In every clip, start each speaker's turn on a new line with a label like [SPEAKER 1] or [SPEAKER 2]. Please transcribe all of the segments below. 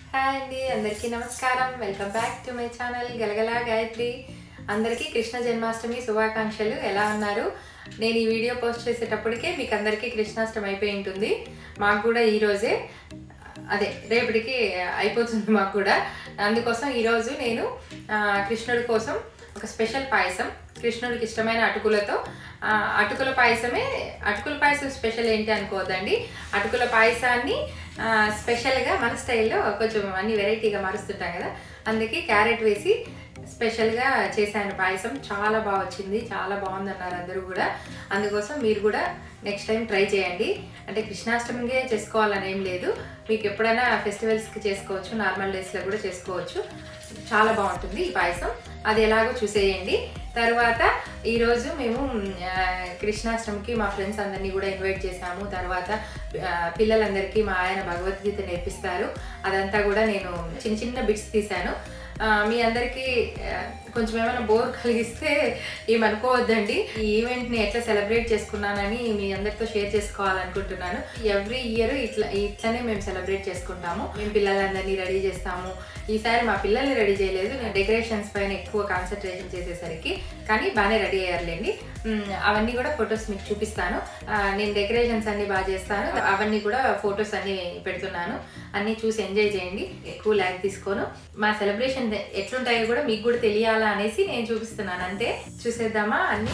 [SPEAKER 1] Hi అండి అందరికీ నమస్కారం welcome back to my channel Galagala Gayatri అందరికీ కృష్ణ జన్మాష్టమి శుభాకాంక్షలు ఎలా ఉన్నారు నేను ఈ వీడియో పోస్ట్ చేసేటప్పటికే మీకు అందరికీ కృష్ణాష్టమి అయిపోయి ఉంటుంది మాకు కూడా ఈ రోజే అదే రేపటికి అయిపోతుంది మాకు కూడా అందుకోసం ఈరోజు నేను ఆ, కృష్ణుడి కోసం ఒక స్పెషల్ పాయసం కృష్ణుడికి ఇష్టమైన అటుకులతో ఆ, అటుకుల పాయసమే అటుకుల పాయసం స్పెషల్ ఏంటి అనుకోవద్దండి అటుకుల పాయసాన్ని ఆ, స్పెషల్గా మన స్టైల్లో కొంచెం అన్ని వెరైటీగా మారుస్తుంటాం కదా అందుకే క్యారెట్ వేసి స్పెషల్గా చేశాను పాయసం చాలా బాగా వచ్చింది చాలా బాగుంది అన్నారు అందరూ కూడా అందుకోసం మీరు కూడా నెక్స్ట్ టైం ట్రై చేయండి అంటే కృష్ణాష్టమికే చేసుకోవాలని ఏం లేదు మీకు ఎప్పుడైనా ఫెస్టివల్స్కి చేసుకోవచ్చు నార్మల్ డేస్లో కూడా చేసుకోవచ్చు చాలా బాగుంటుంది ఈ పాయసం అది ఎలాగో చూసేయండి తర్వాత ఈరోజు మేము ఆ, కృష్ణాష్టమికి మా ఫ్రెండ్స్ అందరినీ కూడా ఇన్వైట్ చేశాము తర్వాత ఆ, పిల్లలందరికీ మా ఆయన భగవద్గీత నేర్పిస్తారు అదంతా కూడా నేను చిన్న చిన్న బిట్స్ తీశాను ఆ, మీ అందరికీ ఆ, కొంచెం ఏమైనా బోర్ కలిగిస్తే ఏమనుకోవద్దండి ఈ ఈవెంట్ని ఎట్లా సెలబ్రేట్ చేసుకున్నానని మీ అందరితో షేర్ చేసుకోవాలనుకుంటున్నాను ఎవ్రీ ఇయర్ ఇట్లా ఇట్లనే మేము సెలబ్రేట్ చేసుకుంటాము మేము పిల్లలందరినీ రెడీ చేస్తాము ఈసారి మా పిల్లల్ని రెడీ చేయలేదు నేను డెకరేషన్స్ పైన ఎక్కువ కాన్సన్ట్రేషన్ చేసేసరికి కానీ బాగానే రెడీ అయ్యారులేండి మ్, అవన్నీ కూడా ఫొటోస్ మీకు చూపిస్తాను ఆ, నేను డెకరేషన్స్ అన్ని బాగా చేస్తాను అవన్నీ కూడా ఫొటోస్ అన్ని పెడుతున్నాను అన్ని చూసి ఎంజాయ్ చేయండి ఎక్కువ ల్యాగ్ తీసుకోను మా సెలబ్రేషన్ ఎట్లుంటాయో కూడా మీకు కూడా తెలియాలా అనేసి నేను చూపిస్తున్నాను అంతే చూసేద్దామా అన్ని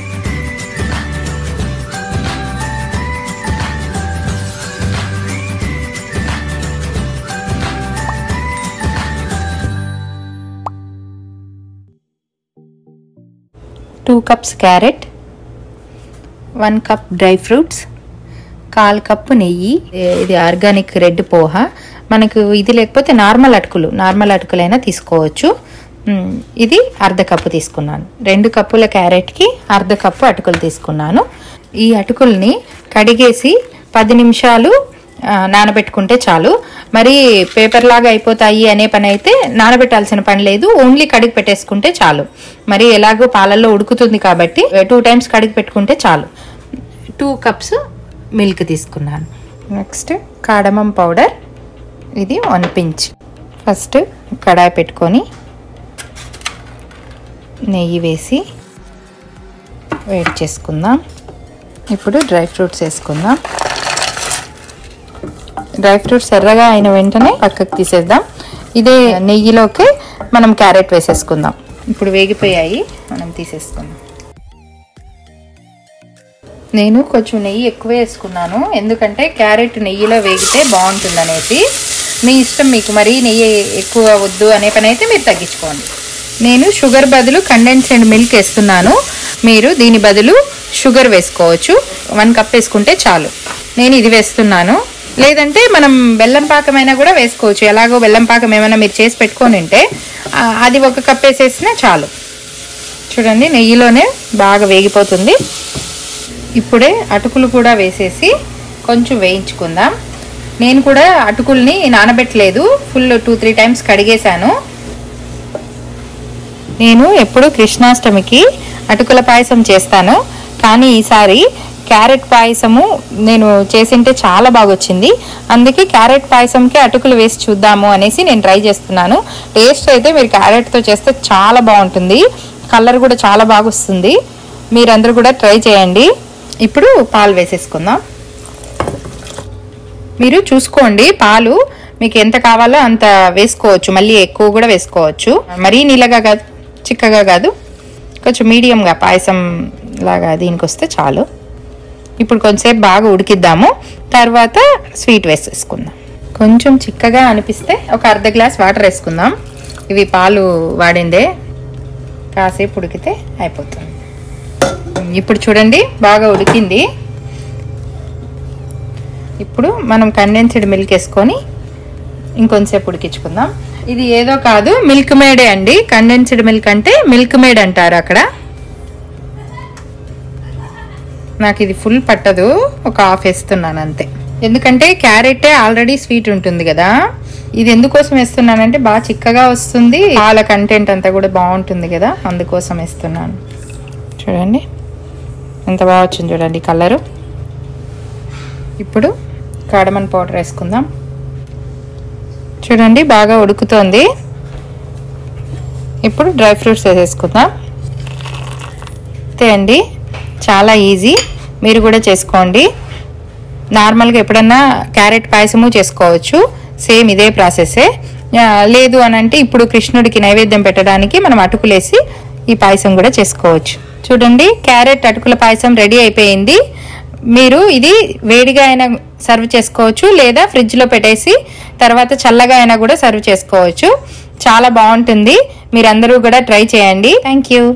[SPEAKER 2] two cups carrot one cup dry fruits కాల్ కప్పు నెయ్యి ఏ- ఇది ఆర్గానిక్ రెడ్ పోహ మనకు ఇది లేకపోతే నార్మల్ అటుకులు నార్మల్ అటుకులైనా తీసుకోవచ్చు మ్, ఇది అర్ధ కప్పు తీసుకున్నాను రెండు కప్పుల క్యారెట్కి అర్ధ కప్పు అటుకులు తీసుకున్నాను ఈ అటుకుల్ని కడిగేసి పది నిమిషాలు ఆ, నానబెట్టుకుంటే చాలు మరి పేపర్ లాగా అయిపోతాయి అనే పని అయితే నానబెట్టాల్సిన పని లేదు ఓన్లీ కడిగి పెట్టేసుకుంటే చాలు మరి ఎలాగో పాలల్లో ఉడుకుతుంది కాబట్టి టూ టైమ్స్ కడిగి పెట్టుకుంటే చాలు టూ కప్స్ మిల్క్ తీసుకున్నాను నెక్స్ట్ కాడమం పౌడర్ ఇది వన్ పించ్ ఫస్ట్ కడాయి పెట్టుకొని నెయ్యి వేసి వేడి చేసుకుందాం ఇప్పుడు డ్రై ఫ్రూట్స్ వేసుకుందాం డ్రై ఫ్రూట్స్ ఎర్రగా అయిన వెంటనే పక్కకు తీసేద్దాం ఇదే నెయ్యిలోకి మనం క్యారెట్ వేసేసుకుందాం ఇప్పుడు వేగిపోయాయి మనం తీసేసుకుందాం నేను కొంచెం నెయ్యి ఎక్కువ వేసుకున్నాను ఎందుకంటే క్యారెట్ నెయ్యిలో వేగితే బాగుంటుంది అనేసి మీ ఇష్టం మీకు మరీ నెయ్యి ఎక్కువ వద్దు అనే పని అయితే మీరు తగ్గించుకోండి నేను షుగర్ బదులు కండెన్స్డ్ మిల్క్ వేస్తున్నాను మీరు దీని బదులు షుగర్ వేసుకోవచ్చు వన్ కప్ వేసుకుంటే చాలు నేను ఇది వేస్తున్నాను లేదంటే మనం బెల్లం పాకమైనా కూడా వేసుకోవచ్చు ఎలాగో బెల్లం పాకం ఏమైనా మీరు చేసి పెట్టుకొని ఉంటే ఆ, అది ఒక కప్ వేసేసినా చాలు చూడండి నెయ్యిలోనే బాగా వేగిపోతుంది ఇప్పుడే అటుకులు కూడా వేసేసి కొంచెం వేయించుకుందాం నేను కూడా అటుకుల్ని నానబెట్టలేదు ఫుల్ టూ త్రీ టైమ్స్ కడిగేశాను నేను ఎప్పుడు కృష్ణాష్టమికి అటుకుల పాయసం చేస్తాను కానీ ఈసారి క్యారెట్ పాయసము నేను చేసింటే చాలా బాగా వచ్చింది అందుకే క్యారెట్ పాయసంకి అటుకులు వేసి చూద్దాము అనేసి నేను ట్రై చేస్తున్నాను టేస్ట్ అయితే మీరు క్యారెట్తో చేస్తే చాలా బాగుంటుంది కలర్ కూడా చాలా బాగా వస్తుంది మీరందరూ కూడా ట్రై చేయండి ఇప్పుడు పాలు వేసేసుకుందాం మీరు చూసుకోండి పాలు మీకు ఎంత కావాలో అంత వేసుకోవచ్చు మళ్ళీ ఎక్కువ కూడా వేసుకోవచ్చు మరీ నీళ్ళగా కాదు చిక్కగా కాదు కొంచెం మీడియంగా పాయసం లాగా దీనికి వస్తే చాలు ఇప్పుడు కొంచెంసేపు బాగా ఉడికిద్దాము తర్వాత స్వీట్ వేసేసుకుందాం కొంచెం చిక్కగా అనిపిస్తే ఒక అర్ధ గ్లాస్ వాటర్ వేసుకుందాం ఇవి పాలు వాడిందే కాసేపు ఉడికితే అయిపోతుంది ఇప్పుడు చూడండి బాగా ఉడికింది ఇప్పుడు మనం కండెన్స్డ్ మిల్క్ వేసుకొని ఇంకొంతసేపు ఉడికించుకుందాం ఇది ఏదో కాదు మిల్క్ మేడే అండి కండెన్స్డ్ మిల్క్ అంటే మిల్క్ మేడ్ అంటారు అక్కడ నాకు ఇది ఫుల్ పట్టదు ఒక హాఫ్ వేస్తున్నాను అంతే ఎందుకంటే క్యారెటే ఆల్రెడీ స్వీట్ ఉంటుంది కదా ఇది ఎందుకోసం వేస్తున్నానంటే బాగా చిక్కగా వస్తుంది పాల కంటెంట్ అంతా కూడా బాగుంటుంది కదా అందుకోసం వేస్తున్నాను చూడండి ఎంత బాగా వచ్చింది చూడండి కలరు ఇప్పుడు కాడమన్ పౌడర్ వేసుకుందాం చూడండి బాగా ఉడుకుతోంది ఇప్పుడు డ్రై ఫ్రూట్స్ వేసేసుకుందాం అంతే అండి చాలా ఈజీ మీరు కూడా చేసుకోండి నార్మల్గా ఎప్పుడన్నా క్యారెట్ పాయసము చేసుకోవచ్చు సేమ్ ఇదే ప్రాసెసే ఆ, లేదు అని అంటే ఇప్పుడు కృష్ణుడికి నైవేద్యం పెట్టడానికి మనం అటుకులేసి ఈ పాయసం కూడా చేసుకోవచ్చు చూడండి క్యారెట్ అటుకుల పాయసం రెడీ అయిపోయింది మీరు ఇది వేడిగా అయినా సర్వ్ చేసుకోవచ్చు లేదా ఫ్రిడ్జ్లో పెట్టేసి తర్వాత చల్లగా అయినా కూడా సర్వ్ చేసుకోవచ్చు చాలా బాగుంటుంది మీరందరూ కూడా ట్రై చేయండి థ్యాంక్ యూ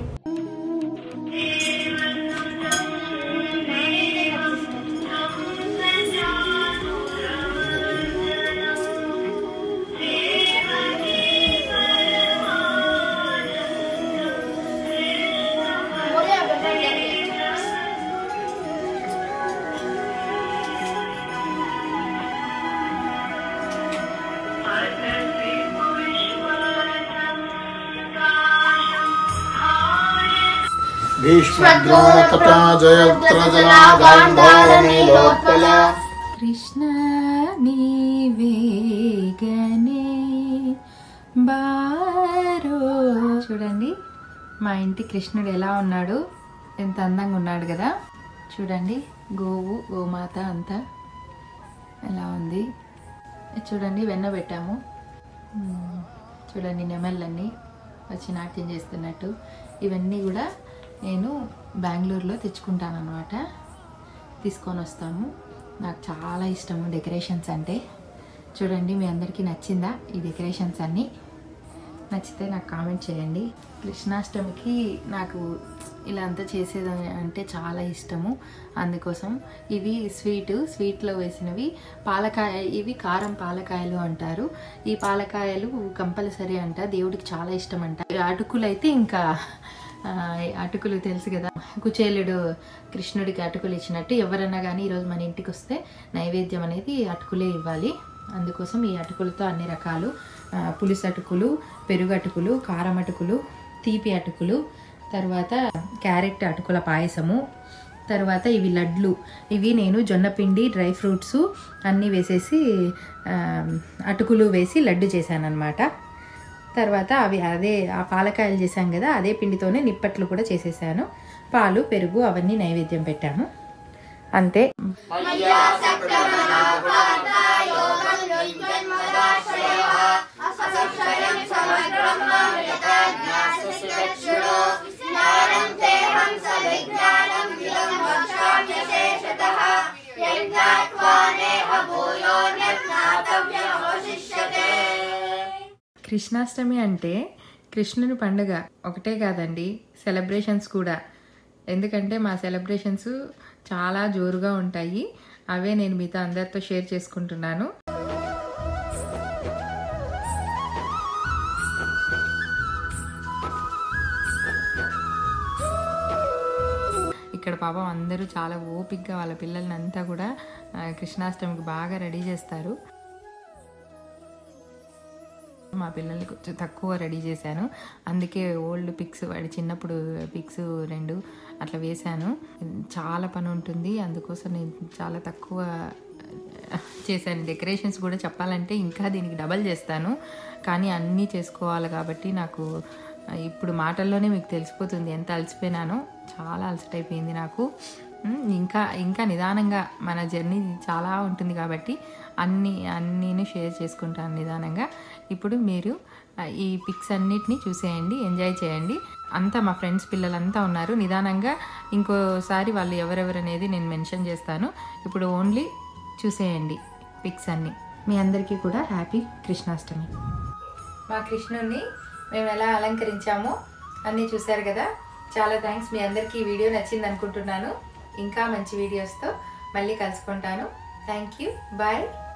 [SPEAKER 3] భీష్మద్రోణతటా జయత్రజలా గాంధారమీలోత్పల
[SPEAKER 2] కృష్ణ నీవేగనే బారో చూడండి మా ఇంటి కృష్ణుడు ఎలా ఉన్నాడు ఎంత అందంగా ఉన్నాడు కదా చూడండి గోవు గోమాత అంతా ఎలా ఉంది చూడండి వెన్న పెట్టాము మ్మ్. చూడండి నెమళ్ళన్నీ వచ్చి నాట్యం చేస్తున్నట్టు ఇవన్నీ కూడా నేను బెంగళూరులో తెచ్చుకుంటాను అనమాట తీసుకొని వస్తాము నాకు చాలా ఇష్టము డెకరేషన్స్ అంటే చూడండి మీ అందరికీ నచ్చిందా ఈ డెకరేషన్స్ అన్నీ నచ్చితే నాకు కామెంట్ చేయండి కృష్ణాష్టమికి నాకు ఇలా అంతా చేసేది అంటే చాలా ఇష్టము అందుకోసం ఇవి స్వీట్ స్వీట్లో వేసినవి పాలకాయ ఇవి కారం పాలకాయలు అంటారు ఈ పాలకాయలు కంపల్సరీ అంట దేవుడికి చాలా ఇష్టం అంట అటుకులు అయితే ఇంకా ఆ, అటుకులు తెలుసు కదా కుచేలుడు కృష్ణుడికి అటుకులు ఇచ్చినట్టు ఎవరన్నా కానీ ఈరోజు మన ఇంటికి వస్తే నైవేద్యం అనేది అటుకులే ఇవ్వాలి అందుకోసం ఈ అటుకులతో అన్ని రకాలు ఆ, పులుసు అటుకులు పెరుగు అటుకులు కారం అటుకులు తీపి అటుకులు తర్వాత క్యారెట్ అటుకుల పాయసము తర్వాత ఇవి లడ్లు ఇవి నేను జొన్నపిండి డ్రై ఫ్రూట్స్ అన్నీ వేసేసి ఆ, అటుకులు వేసి లడ్డు చేశాను అనమాట తర్వాత అవి అదే ఆ పాలకాయలు చేశాం కదా అదే పిండితోనే నిప్పట్లు కూడా చేసేసాను పాలు పెరుగు అవన్నీ నైవేద్యం పెట్టాము అంతే కృష్ణాష్టమి అంటే కృష్ణుని పండుగ ఒకటే కాదండి సెలబ్రేషన్స్ కూడా ఎందుకంటే మా సెలబ్రేషన్స్ చాలా జోరుగా ఉంటాయి అవే నేను మీతో అందరితో షేర్ చేసుకుంటున్నాను ఇక్కడ పాపం అందరూ చాలా ఓపిక్గా వాళ్ళ పిల్లల్ని అంతా కూడా ఆ, కృష్ణాష్టమికి బాగా రెడీ చేస్తారు మా పిల్లల్ని కొంచెం తక్కువ రెడీ చేశాను అందుకే ఓల్డ్ పిక్స్ వాడి చిన్నప్పుడు పిక్స్ రెండు అట్లా వేశాను చాలా పని ఉంటుంది అందుకోసం నేను చాలా తక్కువ చేశాను డెకరేషన్స్ కూడా చెప్పాలంటే ఇంకా దీనికి డబల్ చేస్తాను కానీ అన్నీ చేసుకోవాలి కాబట్టి నాకు ఇప్పుడు మాటల్లోనే మీకు తెలిసిపోతుంది ఎంత అలసిపోయినానో చాలా అలసట అయిపోయింది నాకు ఉమ్, ఇంకా ఇంకా నిదానంగా మన జర్నీ చాలా ఉంటుంది కాబట్టి అన్ని అన్నీను షేర్ చేసుకుంటాను నిదానంగా ఇప్పుడు మీరు ఆ, ఈ పిక్స్ అన్నిటిని చూసేయండి ఎంజాయ్ చేయండి అంతా మా ఫ్రెండ్స్ పిల్లలంతా ఉన్నారు నిదానంగా ఇంకోసారి వాళ్ళు ఎవరెవరు అనేది నేను మెన్షన్ చేస్తాను ఇప్పుడు ఓన్లీ చూసేయండి పిక్స్ అన్నీ మీ అందరికీ కూడా హ్యాపీ కృష్ణాష్టమి మా కృష్ణుని మేము ఎలా అలంకరించామో అన్నీ చూశారు కదా చాలా థ్యాంక్స్ మీ అందరికీ ఈ వీడియో నచ్చింది అనుకుంటున్నాను ఇంకా మంచి వీడియోస్తో మళ్ళీ కలుసుకుంటాను థ్యాంక్ యూ బాయ్